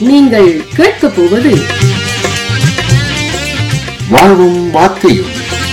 நீங்கள் கேட்கப் போவது வாழ்வும் வார்த்தையும்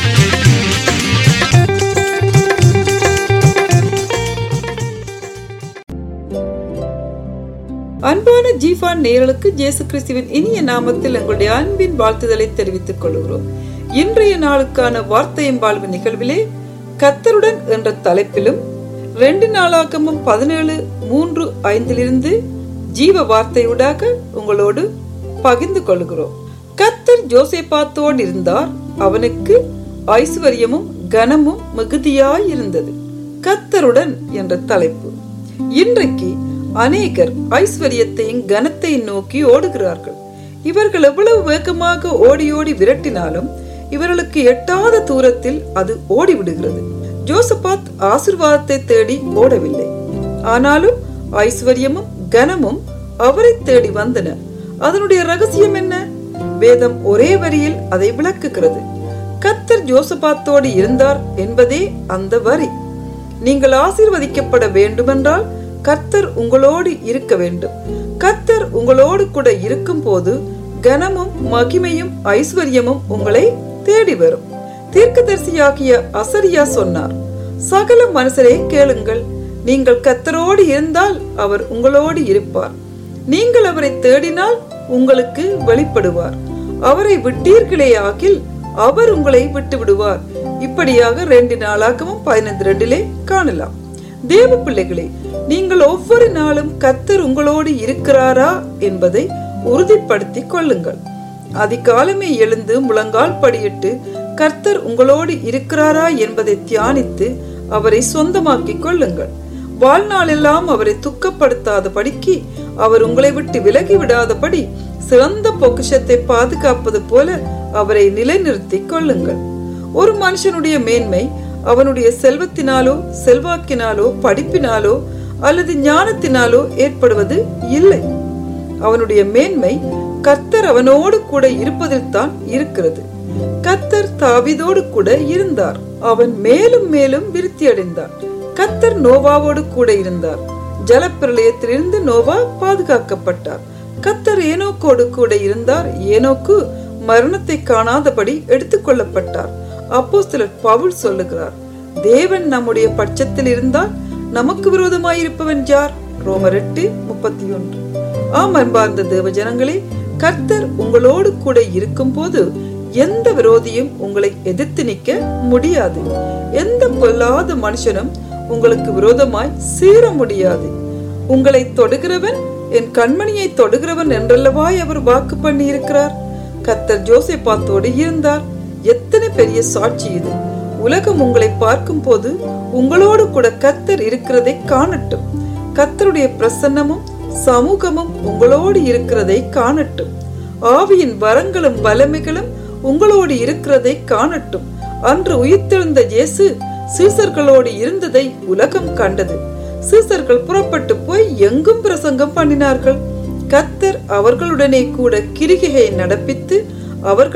அன்பான ஜீஃபான் நேயர்களுக்கு இயேசு கிறிஸ்துவின் இனிய நாமத்தில் எங்களுடைய அன்பின் வாழ்த்துதலை தெரிவித்துக் கொள்கிறோம் இன்றைய நாளுக்கான வார்த்தையும் வாழ்வு நிகழ்விலே கத்தருடன் என்ற தலைப்பிலும் ரெண்டு நாளாக்கமும் பதினேழு மூன்று ஐந்திலிருந்து ஜீவ வார்த்தையூடாக உங்களோடு பகிர்ந்து கொள்கிறோம் கத்தர் ஜோசேபாத்தோடு இருந்தார் அவனுக்கு ஐஸ்வர்யமும் கனமும் மிகுதியாய் இருந்தது கத்தருடன் என்ற தலைப்பு இன்றைக்கு அநேகர் ஐஸ்வர்யத்தையும் கனத்தையும் நோக்கி ஓடுகிறார்கள் இவர்கள் எவ்வளவு வேகமாக ஓடி ஓடி விரட்டினாலும் இவர்களுக்கு எட்டாத தூரத்தில் அது ஓடிவிடுகிறது ஜோசபாத் ஆசிர்வாதத்தை தேடி ஓடவில்லை ஆனாலும் ஐஸ்வர்யமும் கனமும் அவரை தேடி வந்தன அதனுடைய ரகசியம் என்ன வேதம் ஒரே வரியில் அதை விளக்குகிறது கத்தர் ஜோசபாத்தோடு இருந்தார் என்பதே அந்த வரி நீங்கள் ஆசீர்வதிக்கப்பட வேண்டுமென்றால் கர்த்தர் உங்களோடு இருக்க வேண்டும் கர்த்தர் உங்களோடு கூட இருக்கும் போது கனமும் மகிமையும் ஐஸ்வர்யமும் உங்களை தேடி வரும் தீர்க்கதரிசியாகிய அசரியா சொன்னார் சகல மனுஷரே கேளுங்கள் நீங்கள் கத்தரோடு இருந்தால் அவர் உங்களோடு இருப்பார் நீங்கள் அவரை தேடினால் உங்களுக்கு வெளிப்படுவார் அவரை விட்டீர்களே ஆகில் அவர் உங்களை விட்டு விடுவார் இப்படியாக ரெண்டு நாளாகவும் பதினைந்து ரெண்டிலே காணலாம் தேவ பிள்ளைகளே நீங்கள் ஒவ்வொரு நாளும் கத்தர் உங்களோடு இருக்கிறாரா என்பதை உறுதிப்படுத்திக் கொள்ளுங்கள் அதிகாலமே எழுந்து முழங்கால் படியிட்டு கர்த்தர் உங்களோடு இருக்கிறாரா என்பதை தியானித்து அவரை சொந்தமாக்கிக் கொள்ளுங்கள் வாழ்நாளெல்லாம் அவரை துக்கப்படுத்தாதபடிக்கு அவர் உங்களை விட்டு விலகி விடாதபடி சிறந்த பொக்கிஷத்தை பாதுகாப்பது போல அவரை நிலைநிறுத்திக் கொள்ளுங்கள் ஒரு மனுஷனுடைய மேன்மை அவனுடைய செல்வத்தினாலோ செல்வாக்கினாலோ படிப்பினாலோ அல்லது ஞானத்தினாலோ ஏற்படுவது இல்லை அவனுடைய மேன்மை கர்த்தர் அவனோடு கூட இருப்பதில் தான் இருக்கிறது கத்தர் தாவிதோடு கூட இருந்தார் அவன் மேலும் மேலும் விருத்தி அடைந்தார் கத்தர் நோவாவோடு கூட இருந்தார் ஜலப்பிரளயத்திலிருந்து நோவா பாதுகாக்கப்பட்டார் கத்தர் ஏனோக்கோடு கூட இருந்தார் ஏனோக்கு மரணத்தை காணாதபடி எடுத்துக்கொள்ளப்பட்டார் அப்போ சிலர் பவுல் சொல்லுகிறார் தேவன் நம்முடைய பட்சத்தில் இருந்தால் நமக்கு விரோதமாயிருப்பவன் யார் ரோமர் எட்டு முப்பத்தி ஒன்று ஆம் அன்பார்ந்த தேவ ஜனங்களே கர்த்தர் உங்களோடு கூட இருக்கும் போது எந்த விரோதியும் உங்களை எதிர்த்து நிற்க முடியாது எந்த பொல்லாத மனுஷனும் உங்களுக்கு விரோதமாய் சீர முடியாது உங்களை தொடுகிறவன் என் கண்மணியை தொடுகிறவன் என்றல்லவாய் அவர் வாக்கு பண்ணி இருக்கிறார் கத்தர் ஜோசேபாத்தோடு இருந்தார் எத்தனை பெரிய சாட்சி இது உலகம் உங்களை பார்க்கும் போது உங்களோடு கூட கத்தர் இருக்கிறதை காணட்டும் கத்தருடைய பிரசன்னமும் சமூகமும் உங்களோடு இருக்கிறதை காணட்டும் ஆவியின் வரங்களும் வல்லமைகளும் உங்களோடு இருக்கிறதை காணட்டும் அன்று உயிர்த்தெழுந்த இயேசு சீசர்களோடு இருந்ததை உலகம் கண்டது சீசர்கள் புறப்பட்டு போய் எங்கும் பிரசங்கம் பண்ணினார்கள் கத்தர் அவர்களுடனே கூட கிரிகையை நடப்பித்து அவர்கள்